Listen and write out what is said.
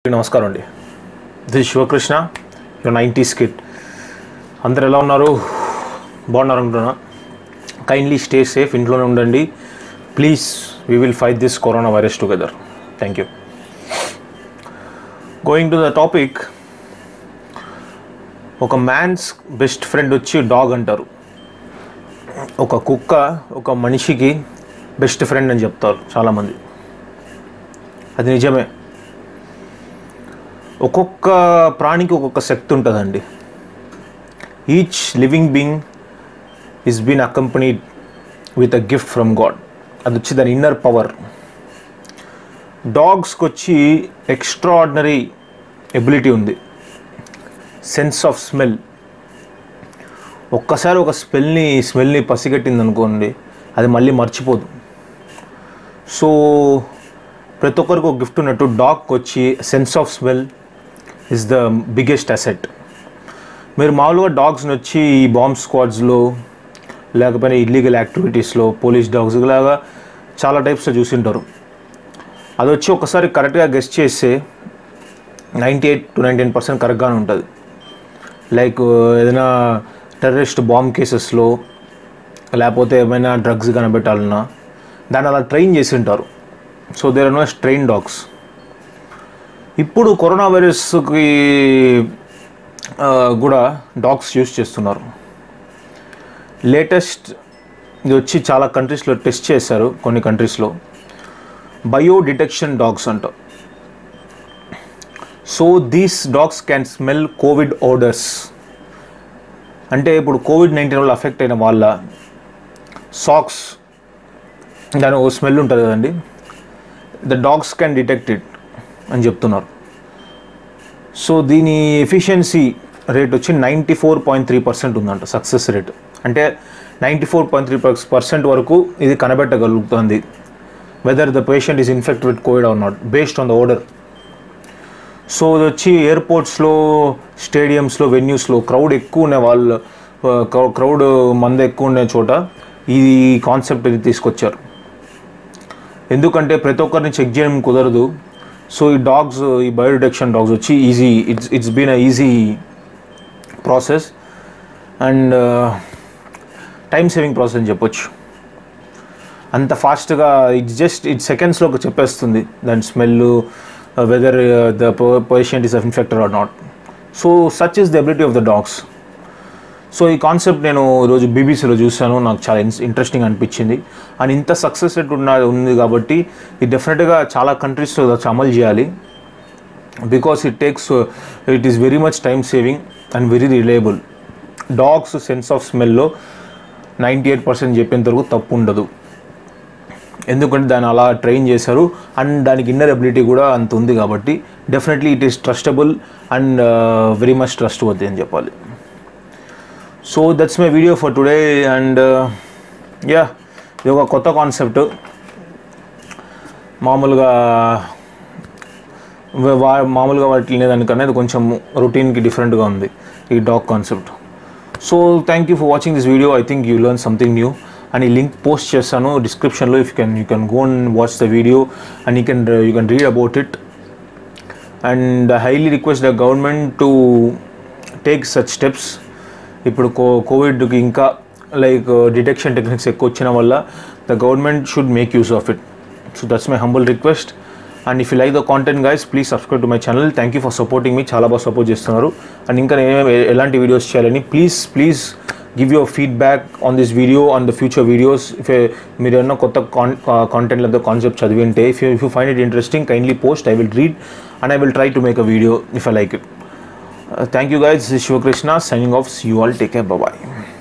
నమస్కారం అండి this Sivakrishna your nineties kid అందరు ఎలా ఉన్నారు బాగున్నారు అనుకుంటున్నా కైండ్లీ స్టే సేఫ్ ఇంట్లోనే ఉండండి please we will fight this corona virus together thank you going to the topic ఒక మ్యాన్స్ బెస్ట్ ఫ్రెండ్ వచ్చి డాగ్ అంటారు ఒక కుక్క ఒక మనిషికి బెస్ట్ ఫ్రెండ్ అని చెప్తారు చాలామంది అది నిజమే ఒక్కొక్క ప్రాణికి ఒక్కొక్క శక్తి ఉంటుందండి each living being is been accompanied with a gift from god అది వచ్చి దాని ఇన్నర్ పవర్ డాగ్స్కి వచ్చి ఎక్స్ట్రాడినరీ ఎబిలిటీ ఉంది సెన్స్ ఆఫ్ స్మెల్ ఒక్కసారి ఒక స్మెల్ని స్మెల్ని పసిగట్టింది అనుకోండి అది మళ్ళీ మర్చిపోదు సో ప్రతి ఒక్కరికి ఒక గిఫ్ట్ ఉన్నట్టు డాగ్కి వచ్చి sense of smell is the biggest asset మీరు మామూలుగా డాగ్స్ని వచ్చి ఈ బాంబ్ స్క్వాడ్స్లో లేకపోతే ఇల్లీగల్ యాక్టివిటీస్లో పోలీస్ డాగ్స్ లాగా చాలా టైప్స్లో చూసింటారు అది వచ్చి ఒకసారి కరెక్ట్గా గెస్ట్ చేస్తే ninety eight to ninety nine percent కరెక్ట్గానే ఉంటుంది లైక్ ఏదైనా టెర్రరిస్ట్ బాంబ్ కేసెస్లో లేకపోతే ఏమైనా డ్రగ్స్ కనిపెట్టాలన్నా దాన్ని అలా ట్రైన్ చేసి ఉంటారు so there are no train dogs ఇప్పుడు కరోనా వైరస్కి ఆ, కూడా డాగ్స్ యూస్ చేస్తున్నారు లేటెస్ట్ ఇది వచ్చి చాలా కంట్రీస్లో టెస్ట్ చేశారు కొన్ని కంట్రీస్లో బయో డిటెక్షన్ డాగ్స్ అంట so these dogs can smell covid odours అంటే ఇప్పుడు కోవిడ్ నైన్టీన్ వల్ల అఫెక్ట్ అయిన వాళ్ళ సాక్స్ దాని ఓ స్మెల్ ఉంటుంది కదండి the dogs can detect it అని చెప్తున్నారు సో దీని ఎఫిషియన్సీ రేట్ వచ్చి ninety four point three percent ఉందంట సక్సెస్ రేట్ అంటే ninety four point three percent వరకు ఇది కనబెట్టగలుగుతుంది whether the patient is infect with covid or not based on the order so ఇది వచ్చి ఎయిర్పోర్ట్స్లో స్టేడియంస్లో వెన్యూస్లో క్రౌడ్ ఎక్కువ ఉన్న వాళ్ళు క్రౌడ్ మంది ఎక్కువ ఉండే చోట ఈ కాన్సెప్ట్ ఇది తీసుకొచ్చారు ఎందుకంటే ప్రతి ఒక్కరిని చెక్ చేయడం కుదరదు సో ఈ డాగ్స్ ఈ బయోడిటెక్షన్ డాగ్స్ వచ్చి easy it's it's been a easy process and time saving process అని చెప్పొచ్చు అంత ఫాస్ట్గా ఇట్స్ జస్ట్ ఇట్ సెకండ్స్లో చెప్పేస్తుంది దాని smell whether the patient is infected or not so such is the ability of the dogs so ఈ concept నేను ఈరోజు బీబీసీలో చూశాను నాకు చాలా ఇంట్రెస్టింగ్ అనిపించింది అండ్ ఇంత సక్సెస్ రేట్ ఉన్న ఉంది కాబట్టి ఇది డెఫినెట్గా చాలా కంట్రీస్లో వచ్చి అమలు చేయాలి because it takes it is very much time saving and very reliable dogs sense of స్మెల్లో నైంటీ ఎయిట్ పర్సెంట్ చెప్పేంత వరకు తప్పు ఉండదు ఎందుకంటే దాన్ని అలా ట్రైన్ చేశారు అండ్ దానికి ఇన్నర్ ఎబిలిటీ కూడా అంత ఉంది కాబట్టి definitely it is trustable and very much trustworthy అని చెప్పాలి so that's my video for today and yeah ఇది ఒక కొత్త కాన్సెప్ట్ మామూలుగా వా- వా- మామూలుగా వాటి దానికన్నా ఇది కొంచెం రొటీన్కి డిఫరెంట్గా ఉంది ఈ dog concept so thank you for watching this video I think you learn something new and ఈ లింక్ పోస్ట్ చేస్తాను డిస్క్రిప్షన్లో if you can you can go and watch the video and you can you can read about it and highly request the government to take such steps ఇప్పుడు కో కోవిడ్కి ఇంకా like detection techniques ఎక్కువ వచ్చిన వల్ల the government should make use of it so that's my humble request and if you like the content guys please subscribe to my channel thank you for supporting మీ చాలా బాగా support చేస్తున్నారు and ఇంకా నేను ఎలాంటి వీడియోస్ చేయాలని please please give your feedback on this video on the future videos if మీరు ఏమన్నా కొత్త కాన్ కాంటెంట్ లేదా కాన్సెప్ట్ చదివి ఉంటే if you if you find it interesting kindly post I will read and I will try to make a video if I like it thank you guys Sivakrishna signing off you all take care bye